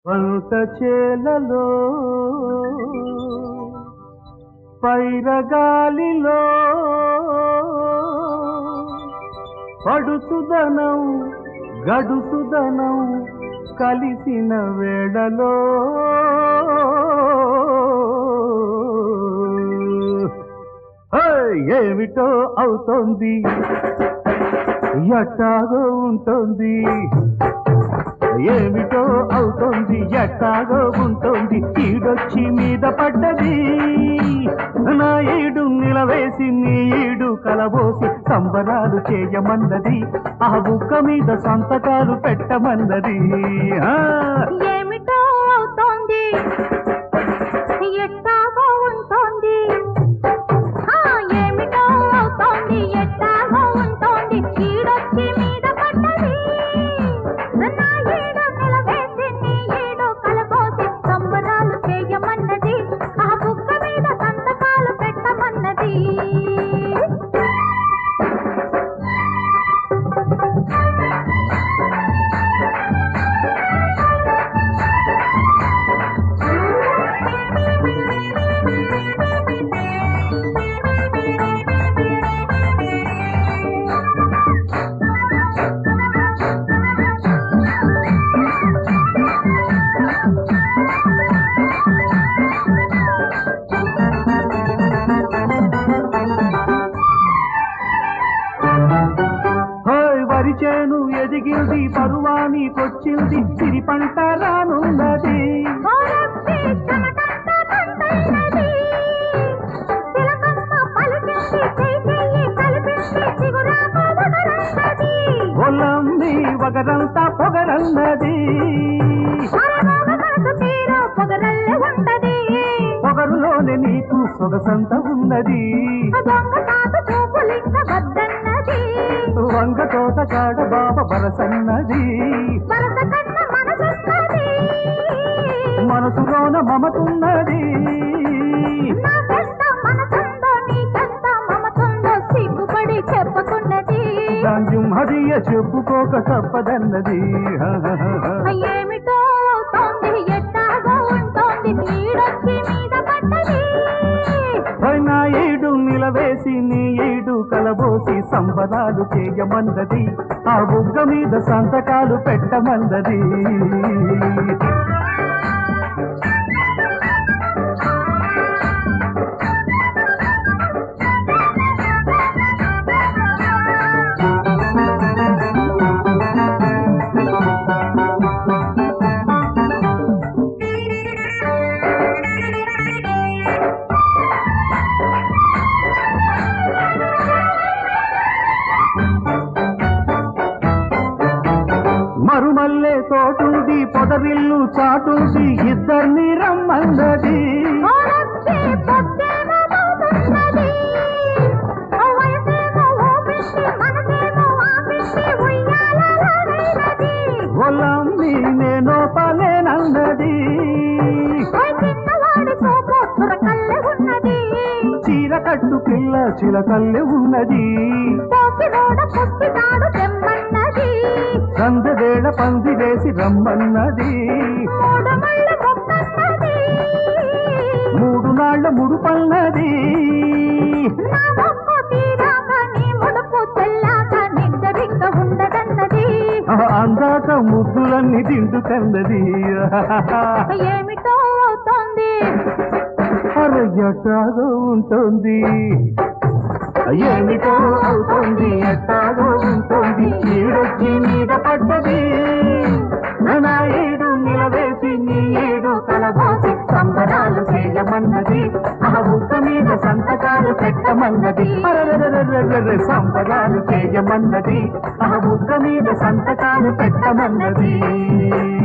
పంట చేలలో పైరగాలిలో పడుసుదనం గడుసుదనం కలిసిన వేళలో హే, ఏమిటో అవుతోంది ఎట్టాగో ఉంటుంది ఏమిటో అవుతోంది ఎట్టాగో ఉంటుంది ఈడొచ్చి మీద పడ్డది నా ఈడు నిలవేసి నీ ఈడు కలబోసి సంబరాలు చేయమన్నది ఆ బుక్క మీద సంతకాలు పెట్టమన్నది ఆ, ఏమిటో అవుతోంది ఎట్టాగో ఉంటోంది ఆ, ఏమిటో అవుతోంది ఎట్టాగో ఉంటోంది ఈడొచ్చి మీద పడ్డది నా ఈడు నిలవేసి నీ ఈడు కలబోసి సంబరాలు చేయమన్నది ఆ బుక్క మీద సంతకాలు పెట్టమన్నది హోయ్ వరి చేను ఎదిగింది పరువానికొచ్చింది సిరి పంట రానున్నది ఓరప్పి చెమటంతా పంటైనది. చిలకమ్మ పలికింది, చెయ్యి చెయ్యి కలిపింది, చిగురాకు వదలన్నది. ఒలంది వగరంతా పొగరన్నది అరమోగ మనసు తీరు పొగరల్లె ఉంటది. పొగరులోనే నీకు సొగసంత ఉన్నది దొంగ తాత చూపులింక వద్దన్నది. వంగ తోట కాడ బాబ బరసన్నది వరస కన్న మనసున్నది. మనసులోన మమతున్నది నాకెంత మనసుందో, నీకెంత మమతుందో సిగ్గుపడి చెప్పుకున్నది దాంజుమదియ చెప్పుకోక తప్పదన్నది ఏమిటో అవుతోంది ఎట్టాగో ఉంటోంది నీడొచ్చి మీద పడ్డది హోయ్ నా ఈడు నిలవేసి నీ ఈడు కలబోసి సంబరాలు చేయమన్నది ఆ బుగ్గ మీద సంతకాలు పెట్టమన్నది మరుమల్లే తోటుంది పొదరిల్లు చాటుంది ఇద్దరిని రమ్మన్నది ఓరొచ్చి పొద్దేమో మోగుతున్నది. ఓ వయసేమో ఊపిసి, మనసేమో ఆపిసి, ఉయ్యాలలాడైనది. ఒలమ్మి నేను పలేనన్నది ఓ చిన్నవాడి చూపు చురకల్లె ఉన్నది. చీర కట్టు పిల్ల చిలకల్లె ఉన్నది పోకిరోడ పుట్టినాడు తెమ్మన్నది. సందవేళ పంది వేసి రమ్మన్నది మూడు మళ్ళ మొక్కన్నది. మూడు నాళ్ల ముడుపన్నది నా మొక్కు తీరాక నీ ముడుపు చెల్లాక నిద్దరింక ఉండదన్నది ఆ అందాక ముద్దులన్నీ తింటుకన్నది ఏమిటో అవుతోంది ఎట్టాగో ఉంటుంది ఏమిటో అవుతుంది ఎట్టాగో ఉంటుంది ఈడొచ్చి మీద పడ్డది నా ఏడు నిలవేసి నీ ఏడు కలబోసి సంబరాలు చేయమన్నది ఆ బుక్క మీద సంతకాలు పెట్టమన్నది అరెరెరెరెరెరె, సంబరాలు చేయమన్నది ఆ బుక్క మీద సంతకాలు పెట్టమన్నది